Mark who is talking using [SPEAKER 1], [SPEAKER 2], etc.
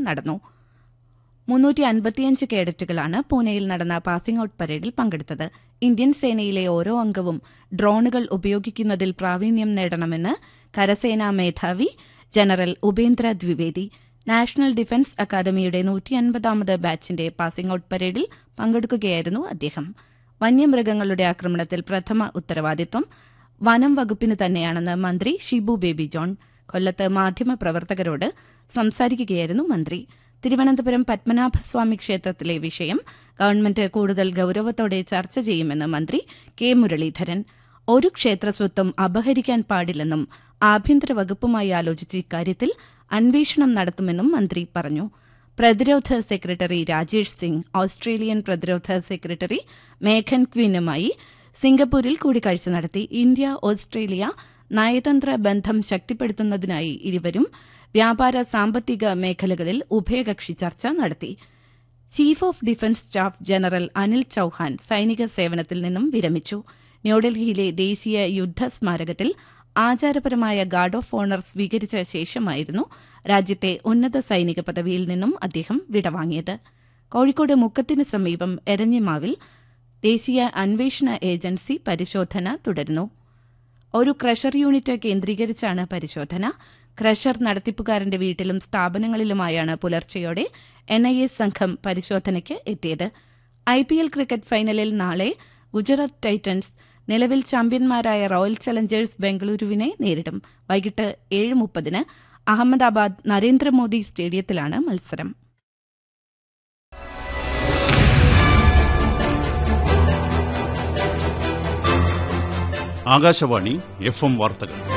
[SPEAKER 1] നടന്നു മുന്നൂറ്റി അൻപത്തിയഞ്ച് കേഡറ്റുകളാണ് പൂനെയിൽ നടന്ന പാസിംഗ് ഔട്ട് പരേഡിൽ പങ്കെടുത്തത് ഇന്ത്യൻ സേനയിലെ ഓരോ അംഗവും ഡ്രോണുകൾ ഉപയോഗിക്കുന്നതിൽ പ്രാവീണ്യം നേടണമെന്ന് കരസേനാ മേധാവി general Upendra Dwivedi national defence അക്കാദമിയുടെ നൂറ്റി അൻപതാമത് ബാച്ചിന്റെ പാസിംഗ് ഔട്ട് പരേഡിൽ പങ്കെടുക്കുകയായിരുന്നു അദ്ദേഹം വന്യമൃഗങ്ങളുടെ ആക്രമണത്തിൽ പ്രഥമ ഉത്തരവാദിത്വം വനം വകുപ്പിന് തന്നെയാണെന്ന് മന്ത്രി ഷിബു ബേബി ജോൺ കൊല്ലത്ത് മാധ്യമപ്രവർത്തകരോട് സംസാരിക്കുകയായിരുന്നു മന്ത്രി തിരുവനന്തപുരം പത്മനാഭസ്വാമി ക്ഷേത്രത്തിലെ വിഷയം ഗവൺമെന്റ് കൂടുതൽ ഗൌരവത്തോടെ ചർച്ച ചെയ്യുമെന്ന് മന്ത്രി കെ മുരളീധരൻ ഒരു ക്ഷേത്രസ്വത്വം അപഹരിക്കാൻ പാടില്ലെന്നും ആഭ്യന്തര വകുപ്പുമായി ആലോചിച്ച് ഇക്കാര്യത്തിൽ അന്വേഷണം നടത്തുമെന്നും മന്ത്രി പറഞ്ഞു പ്രതിരോധ സെക്രട്ടറി രാജേഷ് സിംഗ് ഓസ്ട്രേലിയൻ പ്രതിരോധ സെക്രട്ടറി മേഘൻ ക്വിനുമായി സിംഗപ്പൂരിൽ കൂടിക്കാഴ്ച നടത്തി ഇന്ത്യ ഓസ്ട്രേലിയ നയതന്ത്ര ബന്ധം ശക്തിപ്പെടുത്തുന്നതിനായി ഇരുവരും വ്യാപാര സാമ്പത്തിക മേഖലകളിൽ ഉഭയകക്ഷി ചർച്ച നടത്തി chief of defence staff general Anil Chauhan സൈനിക സേവനത്തിൽ നിന്നും വിരമിച്ചു ന്യൂഡൽഹിയിലെ ദേശീയ യുദ്ധ സ്മാരകത്തിൽ ആചാരപരമായ ഗാർഡ് ഓഫ് ഓണർ സ്വീകരിച്ച ശേഷമായിരുന്നു രാജ്യത്തെ ഉന്നത സൈനിക പദവിയിൽ നിന്നും അദ്ദേഹം വിടവാങ്ങിയത് കോഴിക്കോട് മുക്കത്തിന് സമീപം എരഞ്ഞിമാവിൽ ദേശീയ അന്വേഷണ ഏജൻസി പരിശോധന തുടരുന്നു ഒരു ക്രഷർ യൂണിറ്റ് കേന്ദ്രീകരിച്ചാണ് പരിശോധന ക്രഷർ നടത്തിപ്പുകാരന്റെ വീട്ടിലും സ്ഥാപനങ്ങളിലുമായാണ് പുലർച്ചെയോടെ എൻ ഐ എ സംഘം പരിശോധനയ്ക്ക് എത്തിയത് ഐ പി എൽ ക്രിക്കറ്റ് ഫൈനലിൽ നാളെ ഗുജറാത്ത് ടൈറ്റൻസ് നിലവിൽ ചാമ്പ്യന്മാരായ റോയൽ ചലഞ്ചേഴ്സ് ബംഗളൂരുവിനെ നേരിടും വൈകിട്ട് ഏഴ് മുപ്പതിന് അഹമ്മദാബാദ് നരേന്ദ്രമോദി സ്റ്റേഡിയത്തിലാണ് മത്സരം
[SPEAKER 2] ആകാശവാണി എഫ് എം വാർത്തകൾ